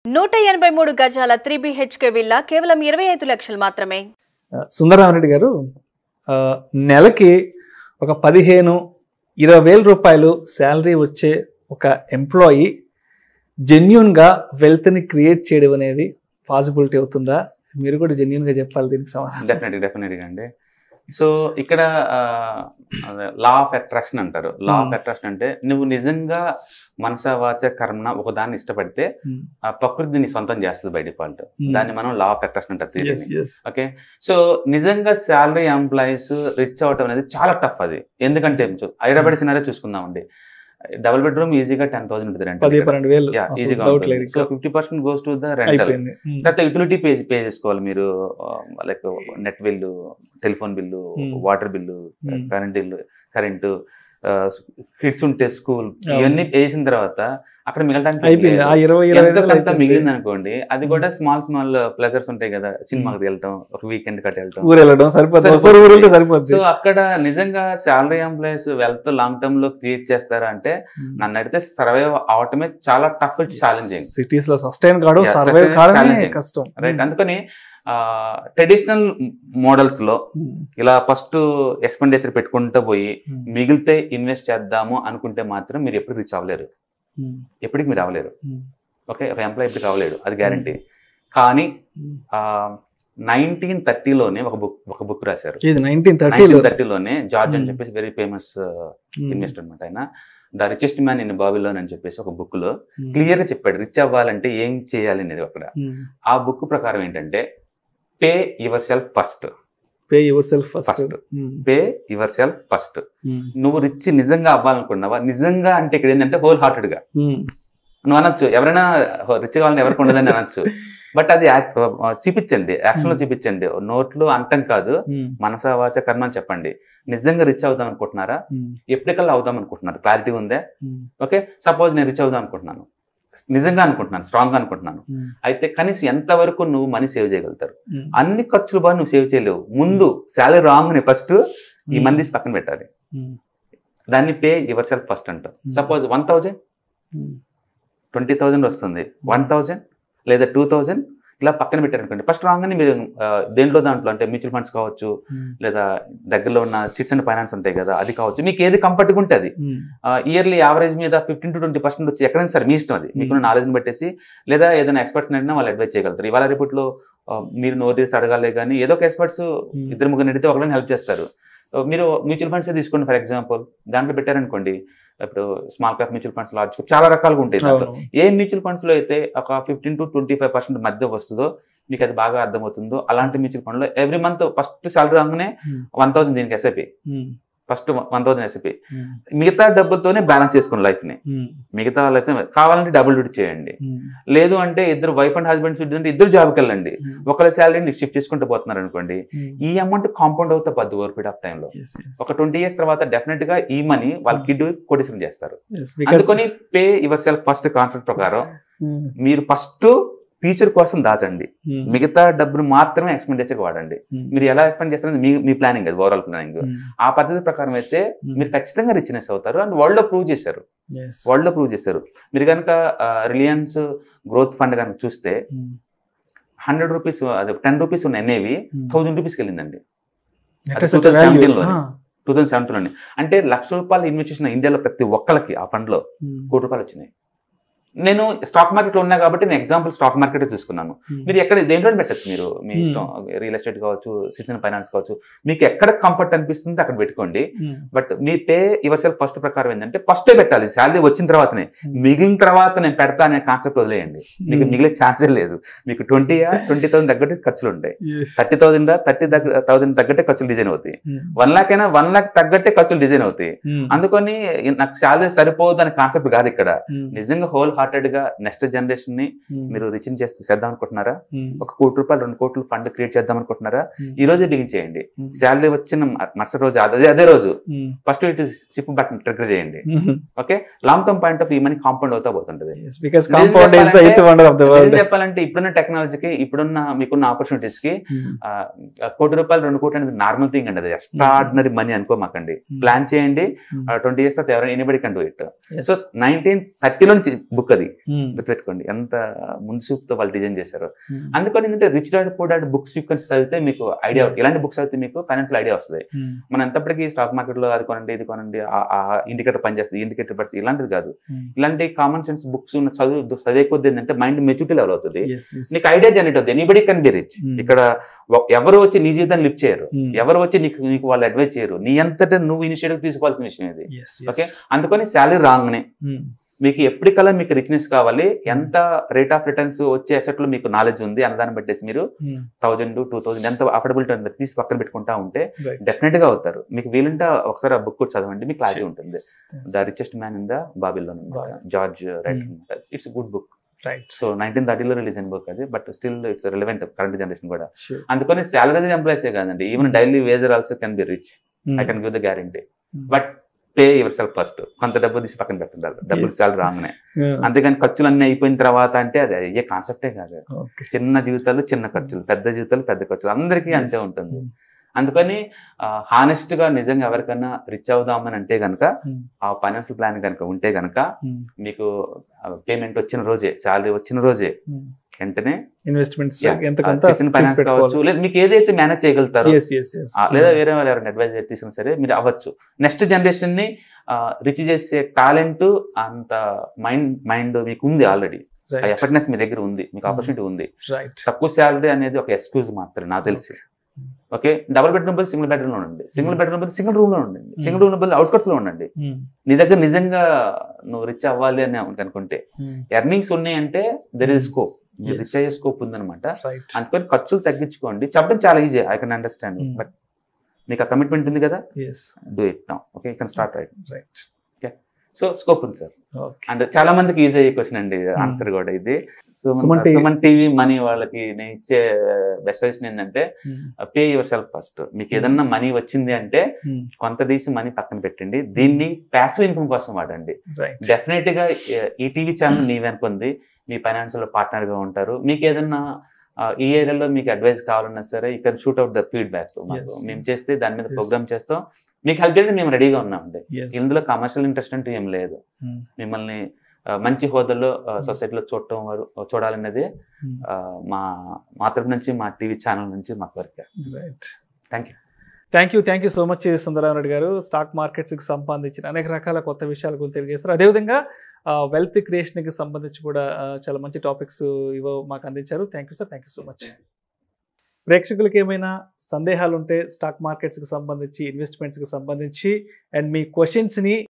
నూట ఎనభై మూడు గజాల త్రీ బిహెచ్కే విల్లా కేవలం ఇరవై ఐదు లక్షలు మాత్రమే సుందరరామరెడ్డి గారు ఆ, నెలకి ఒక పదిహేను ఇరవై వేల రూపాయలు శాలరీ వచ్చే ఒక ఎంప్లాయీ జెన్యున్గా వెల్త్ని క్రియేట్ చేయడం అనేది పాసిబిలిటీ అవుతుందా మీరు కూడా జెన్యున్గా చెప్పాలి దీనికి సమాధానం డెఫినెట్గా డెఫినెట్గా అండి సో ఇక్కడ లా ఆఫ్ అట్రాక్షన్ అంటారు లా ఆఫ్ Hmm. అట్రాక్షన్ అంటే నువ్వు నిజంగా మనస వాచ కర్మన ఒక దాన్ని ఇష్టపడితే Hmm. ఆ ప్రకృతి నీ సొంతం చేస్తుంది బై డిఫాల్ట్ Hmm. దాన్ని మనం లా ఆఫ్ అట్రాక్షన్ అంటారు theory Yes, ని. yes. ఓకే సో నిజంగా శాలరీ ఎంప్లాయీస్ రిచ్ అవటం అనేది చాలా టఫ్ అది ఎందుకంటే హైదరాబాద్ సినారే చూసుకుందామండి డబుల్ బెడ్రూమ్ ఈజీగా టెన్ థౌసండ్ ఉంటుంది పది రెంట్ పన్నెండు వేలు అసలు ఈజీగా డౌట్ లేదు సో ఇంకా. Fifty percent goes to the rental అయిపోయింది Hmm. తర్వాత యూటిలిటీ పే పే చేసుకోవాలి మీరు like net bill telephone bill Hmm. Water bill Hmm. Current bill current kids ఉంటే స్కూల్ అవును. ఇవన్నీ వేసిన తర్వాత అక్కడ మిగలడానికి ఏం అయిపోయింది లేదు. ఆ ఇరవై ఇరవై ఎంతో వేలు కొంత అయిపోయింది. మిగిలింది అనుకోండి అది కూడా స్మాల్ స్మాల్ ప్లెజర్స్ ఉంటాయి కదా సినిమాకి వెళ్ళటం ఒక వీకెండ్ కట్ వెళ్ళటం ఊరు వెళ్ళడం సరిపోతుంది సరిపోతుంది. ఒకసారి ఊరు వెళ్తే సరిపోద్ది సో అక్కడ నిజంగా salary employees wealth long term లో క్రియేట్ చేస్తారా అంటే నన్ను అడిగితే సర్వైవ్ అవటమే చాలా టఫ్ ఛాలెంజింగ్ సిటీస్ లో సస్టైన్ కావడం Yeah, సర్వైవ్ sustain కావడమే challenging. కష్టం రైట్ అందుకని ట్రెడిషనల్ మోడల్స్ లో Hmm. ఇలా ఫస్ట్ ఎక్స్పెండిచర్ పెట్టుకుంటూ పోయి Hmm. మిగిలితే ఇన్వెస్ట్ చేద్దాము అనుకుంటే మాత్రం మీరు ఎప్పుడు రీచ్ అవ్వలేరు Hmm. ఎప్పటికి మీరు అవ్వలేరు Hmm. ఓకే ఒక ఎంప్లాయ్ ఎప్పుడు అవ్వలేడు అది గ్యారంటీ కానీ Hmm. నైన్టీన్ థర్టీలోనే ఒక బుక్ ఒక బుక్ రాశారు ఇది నైన్టీన్ థర్టీలో నైన్టీన్ థర్టీలోనే జార్జ్ అని Hmm. చెప్పేసి వెరీ ఫేమస్ ఇన్వెస్టర్ అనమాట ఆయన the richest man in Babylon అని చెప్పేసి ఒక బుక్ లో క్లియర్ గా చెప్పాడు రిచ్ అవ్వాలంటే ఏం చేయాలి అనేది అక్కడ ఆ బుక్ ప్రకారం ఏంటంటే pay yourself first pay yourself first First. Pay yourself first నువ్వు రిచ్ నిజంగా అవ్వాలనుకున్నావా నిజంగా అంటే ఇక్కడ ఏంటంటే హోల్ హార్టెడ్ గా నువ్వు అనొచ్చు ఎవరైనా రిచ్ కావాలని ఎవరికి ఉండదని అనొచ్చు బట్ అది యాక్- చూపించండి యాక్షన్ లో Hmm. చూపించండి నోట్లో అంటం కాదు మనస వాచ కర్మ అని చెప్పండి నిజంగా రిచ్ అవుదాం అనుకుంటున్నారా ఎప్పటికల్లా అవుదాం అనుకుంటున్నారు క్లారిటీ ఉందే ఓకే సపోజ్ నేను రిచ్ అవుదాం అనుకుంటున్నాను నిజంగా అనుకుంటున్నాను స్ట్రాంగ్ గా అనుకుంటున్నాను అయితే కనీసం ఎంత వరకు నువ్వు మనీ సేవ్ చేయగలుగుతారు అన్ని ఖర్చులు బాగా నువ్వు సేవ్ చేయలేవు ముందు శాలరీ రాంగ్ ని ఫస్ట్ ఈ మంది పక్కన పెట్టాలి దాన్ని పే యువర్ సెల్ఫ్ ఫస్ట్ అంట Hmm. Suppose one thousand twenty thousand వస్తుంది వన్ థౌజండ్ లేదా టూ థౌజండ్ ఇలా పక్కన పెట్టారనుకోండి ఫస్ట్ రాగానే మీరు ఆ, దేంట్లో దాంట్లో అంటే మ్యూచువల్ ఫండ్స్ కావచ్చు లేదా దగ్గరలో ఉన్న చిట్స్ అండ్ ఫైనాన్స్ ఉంటాయి కదా అది కావచ్చు మీకు ఏది కంఫర్ట్గా ఉంటే అది ఇయర్లీ యావరేజ్ మీద ఫిఫ్టీన్ టు ట్వంటీ పర్సెంట్ వచ్చి ఎక్కడైనా సరే మీ ఇష్టం అది మీకున్న నాలెడ్జ్ని బట్టేసి లేదా ఏదైనా ఎక్స్పర్ట్స్ అడిగినా వాళ్ళు అడ్వైస్ చేయగలుగుతారు ఇవాళ రేపట్లో ఆ, మీరు నోరు తీసి అడగాలి కానీ ఏదో ఒక ఎక్స్పర్ట్స్ ఇద్దరు ముగ్గురు అడిగితే ఒకరిని హెల్ప్ చేస్తారు సో మీరు మ్యూచువల్ ఫండ్స్ తీసుకోండి ఫర్ ఎగ్జాంపుల్ దాంట్లో పెట్టారనుకోండి ఇప్పుడు small cap mutual funds large cap చాలా రకాలుగా ఉంటాయి దాంట్లో ఏ మ్యూచువల్ ఫండ్స్ లో అయితే ఒక fifteen to twenty five percent మధ్య వస్తుందో మీకు అది బాగా అర్థమవుతుందో అలాంటి మ్యూచువల్ ఫండ్ లో ఎవ్రీ మంత్ ఫస్ట్ సాలరీ రాగానే వన్ థౌసండ్ దీనికి SIP first one thousand SIP మిగతా డబ్బులతోనే బ్యాలెన్స్ చేసుకోండి లైఫ్ ని మిగతా లైఫ్ కావాలంటే డబుల్ డ్యూటీ చేయండి లేదు అంటే ఇద్దరు వైఫ్ అండ్ హస్బెండ్స్ అంటే ఇద్దరు జాబ్కి వెళ్ళండి ఒకరి శాలరీని షిఫ్ట్ చేసుకుంటూ పోతున్నారు అనుకోండి ఈ అమౌంట్ కాంపౌండ్ అవుతా పద్దు ఓవర్ పీరియడ్ ఆఫ్ టైంలో ఒక ట్వంటీ ఇయర్స్ తర్వాత డెఫినెట్ గా ఈ మనీ వాళ్ళ కిడ్ కొటేషన్ చేస్తారు అందుకని pay yourself first concept ప్రకారం మీరు ఫస్ట్ ఫ్యూచర్ కోసం దాచండి మిగతా డబ్బును మాత్రమే ఎక్స్పెండిచర్ వాడండి మీరు ఎలా ఎక్స్పెండ్ చేస్తారని మీ మీ ప్లానింగ్ అది ఓవరాల్ ప్లానింగ్ ఆ పద్ధతి ప్రకారం అయితే మీరు ఖచ్చితంగా రిచ్నెస్ అవుతారు అండ్ వరల్డ్ లో ప్రూవ్ చేశారు వరల్డ్ లో ప్రూవ్ చేశారు మీరు కనుక రిలయన్స్ గ్రోత్ ఫండ్ కనుక చూస్తే హండ్రెడ్ రూపీస్ అదే టెన్ రూపీస్ ఉన్న ఎన్ఏవి థౌజండ్ రూపీస్కి వెళ్ళిందండి అది 2017 లోనే. టూ థౌసండ్ సెవెంటీన్లోనే అంటే లక్ష రూపాయలు ఇన్వెస్ట్ చేసిన ఇండియాలో ప్రతి ఒక్కరికి ఆ ఫండ్ లో కోటి రూపాయలు వచ్చినాయి నేను స్టాక్ మార్కెట్ లో ఉన్నా కాబట్టి నేను ఎగ్జాంపుల్ స్టాక్ మార్కెట్ చూసుకున్నాను మీరు ఎక్కడ దేంట్లో పెట్టచ్చు మీరు మీ Hmm. ఇష్టం రియల్ ఎస్టేట్ కావచ్చు సిటిజన్ ఫైనాన్స్ కావచ్చు మీకు ఎక్కడ కంఫర్ట్ అనిపిస్తుంది అక్కడ పెట్టుకోండి బట్ మీ పే యువర్ సెల్ఫ్ ఫస్ట్ ప్రకారం ఏంటంటే ఫస్ట్ పెట్టాలి శాలరీ వచ్చిన తర్వాతనే మిగిలిన తర్వాత నేను పెడతా అనే కాన్సెప్ట్ వదిలేయండి మీకు మిగిలే ఛాన్సే లేదు మీకు ట్వంటీ ట్వంటీ థౌసండ్ తగ్గట్టు ఖర్చులు ఉంటాయి థర్టీ థౌసండ్ థర్టీ థౌసండ్ తగ్గట్టే ఖర్చులు డిజైన్ అవుతాయి వన్ లాక్ అయినా వన్ లాక్ తగ్గట్టే ఖర్చులు డిజైన్ అవుతాయి అందుకని నాకు శాలరీ సరిపోదు అనే కాన్సెప్ట్ కాదు ఇక్కడ నిజంగా హోల్ హార్టెడ్ గా నెక్స్ట్ జనరేషన్ ని మీరు రిచ్ చేస్తే చేద్దాం అనుకుంటున్నారా ఒక కోటి రూపాయలు రెండు కోట్లు ఫండ్ క్రియేట్ చేద్దాం అనుకుంటున్నారా ఈ రోజే బిగిన్ చేయండి శాలరీ వచ్చిన మ- మరుసటి రోజు అదే అదే రోజు ఫస్ట్ ఇటు సిప్ బటన్ ట్రిగర్ చేయండి okay long term point of ఈ మనీ కాంపౌండ్ అవుతా పోతుంటది బికాస్ నిజం compound is the eighth wonder of the నిజం వరల్డ్ చెప్పాలంటే ఇప్పుడున్న టెక్నాలజీకి ఇప్పుడున్న మీకున్న ఆపర్చునిటీస్ కి ఆ, కోటి రూపాయలు రెండు కోట్లు అనేది నార్మల్ థింగ్ అండి అది ఎక్స్ట్రాడినరీ మనీ అనుకోమాకండి ప్లాన్ చేయండి ట్వంటీ ఇయర్స్ తర్వాత ఎవరైనా ఎనిబడి కంటూ ఇట్ సో నైన్టీన్ థర్టీలో నుంచి బుక్ అది గుర్తుపెట్టుకోండి ఎంత మున్సూపుతో వాళ్ళు డిజైన్ చేశారు అందుకని ఏంటంటే rich dad poor dad books sequence చదివితే మీకు ఐడియా ఇలాంటి బుక్స్ చదివితే మీకు ఫైనాన్షియల్ ఐడియా వస్తుంది మనం ఎంతప్పటికీ స్టాక్ మార్కెట్ లో అది కొనండి ఇది కొనండి ఆ ఇండికేటర్ పనిచేస్తుంది ఇండికేటర్ పడుతుంది ఇలాంటిది కాదు ఇలాంటి కామన్ సెన్స్ బుక్స్ ఉన్న చదువు చదివే కొద్ది ఏంటంటే మైండ్ మెచ్యూరిటీ లెవెల్ అవుతుంది నీకు ఐడియా జనరేట్ అవుతుంది anybody can be rich Hmm. ఇక్కడ ఒ- ఎవరు వచ్చి నీ జీవితాన్ని లిఫ్ట్ చేయరు ఎవరు వచ్చి నీకు నీకు వాళ్ళు అడ్వైజ్ చేయరు నీ అంతటా నువ్వు ఇనిషియేటివ్ తీసుకోవాల్సిన విషయం ఇది Okay. అందుకని శాలరీ రాంగ్నే మీకు ఎప్పటికల్లా మీకు రిచ్నెస్ కావాలి ఎంత రేట్ ఆఫ్ రిటర్న్స్ వచ్చే asset లో మీకు నాలెడ్జ్ ఉంది అన్నదాన్ని బట్టేసి మీరు థౌజండ్ టూ థౌసండ్ ఎంత అఫోర్డబిలిటీ ఉంది తీసి పక్కన పెట్టుకుంటా ఉంటే డెఫినెట్ గా అవుతారు మీకు వీలుంటే ఒకసారి ఆ బుక్ కూడా చదవండి మీకు క్లారిటీ ఉంటుంది the richest man in the Babylon George right it's good book right so nineteen థర్టీలో రిలీజ్ అయిన బుక్ అది but still it's relevant current generation కూడా అందుకని సాలరీస్ ఎంప్లాయీసే కాదండి even daily wager also can be rich I can give the guarantee but pay yourself first కొంత డబ్బు తీసి పక్కన పెట్టండి డబ్బులు Yes. చాలా రాగానే అంతేగాని ఖర్చులు అన్ని అయిపోయిన తర్వాత అంటే అది అయ్యే కాన్సెప్టే కాదు ఓకే చిన్న జీవితాలు చిన్న ఖర్చులు పెద్ద జీవితాలు పెద్ద ఖర్చులు అందరికీ అంతే ఉంటుంది అందుకని హానెస్ట్ గా నిజంగా ఎవరికైనా రిచ్ అవుదామని అంటే గనక ఆ ఫైనాన్షియల్ ప్లాన్ కనుక ఉంటే గనక మీకు పేమెంట్ వచ్చిన రోజే శాలరీ వచ్చిన రోజే వెంటనే ఇన్వెస్ట్మెంట్స్ Yeah, ఎంత ఆ కొంత చేసిన ఫైనాన్స్ కావచ్చు లేదా మీకు ఏదైతే మేనేజ్ చేయగలుగుతారో ఎస్ ఎస్ ఎస్ ఆ, లేదా వేరే వాళ్ళు ఎవరైనా అడ్వైజ్ తీసుకున్నా సరే మీరు అవ్వచ్చు నెక్స్ట్ జనరేషన్ ని రిచ్ చేసే టాలెంట్ అంత మైండ్ మైండ్ మీకు ఉంది ఆల్రెడీ ఆ ఎఫర్ట్నెస్ మీ దగ్గర ఉంది మీకు ఆపర్చునిటీ ఉంది రైట్ తక్కువ శాలరీ అనేది ఒక ఎక్స్క్యూజ్ మాత్రమే నాకు తెలిసి ఓకే డబుల్ బెడ్రూమ్ బదులు సింగిల్ బెడ్రూమ్ లో ఉండండి సింగిల్ బెడ్రూమ్ బదులు సింగిల్ రూమ్ లో ఉండండి సింగిల్ రూమ్ బదులు అవుట్స్కట్స్ లో ఉండండి నీ దగ్గర నిజంగా నువ్వు రిచ్ అవ్వాలి అని అనుకుంటే ఎర్నింగ్స్ ఉన్నాయి అంటే దెర్ ఇస్ స్కోప్ మీరు Yes. రిచ్ అయ్యే స్కోప్ ఉందన్నమాట రైట్ అందుకని ఖర్చులు తగ్గించుకోండి చెప్పడం చాలా easy I can understand Hmm. But మీకు ఆ కమిట్మెంట్ ఉంది కదా yes do it now okay can start right right so scope ఉంది సార్ ఓకే అండ్ చాలా మందికి ఈజీ అయ్యే క్వశ్చన్ అండి ఆన్సర్ కూడా ఇది Suman Suman TV. Suman TV money వాళ్ళకి నేను ఇచ్చే బెస్ట్ సజెషన్ ఏంటంటే పే యువర్ సెల్ఫ్ ఫస్ట్ మీకు ఏదన్నా మనీ వచ్చింది అంటే కొంత తీసి మనీ పక్కన పెట్టండి దీన్ని ప్యాసివ్ ఇన్కమ్ కోసం వాడండి రైట్ డెఫినెట్ గా ఏ- ఈ టీవీ ఛానల్ నీ వెనుకుంది మీ ఫైనాన్షియల్ పార్ట్నర్ గా ఉంటారు మీకు ఏదన్నా ఆ, ఈ ఏరియాలో మీకు అడ్వైస్ కావాలన్నా సరే ఈ can shoot out the feedback Yes, మేము yes. చేస్తే దాని మీద Yes. ప్రోగ్రామ్ చేస్తాం మీకు హెల్ప్ చేయడానికి మేము రెడీగా ఉన్నామండి ఎస్ ఇందులో కమర్షియల్ ఇంట్రెస్ట్ అంటూ ఏం లేదు మిమ్మల్ని ఆ, మంచి హోదాలో సొసైటీలో చూడటం వారు చూడాలనేది ఆ, మా మా తరపు నుంచి మా టీవీ ఛానల్ నుంచి మాకు వరకు right thank you thank you thank you so much Sundararao Reddy గారు స్టాక్ మార్కెట్స్కి సంబంధించిన అనేక రకాల కొత్త విషయాల గురించి తెలియజేస్తారు అదేవిధంగా వెల్త్ క్రియేషన్కి సంబంధించి కూడా ఆ, చాలా మంచి టాపిక్స్ ఇవో మాకు అందించారు thank you sir thank you so much ప్రేక్షకులకి ఏమైనా సందేహాలు ఉంటే స్టాక్ మార్కెట్స్కి సంబంధించి ఇన్వెస్ట్మెంట్స్కి సంబంధించి అండ్ మీ క్వశ్చన్స్ని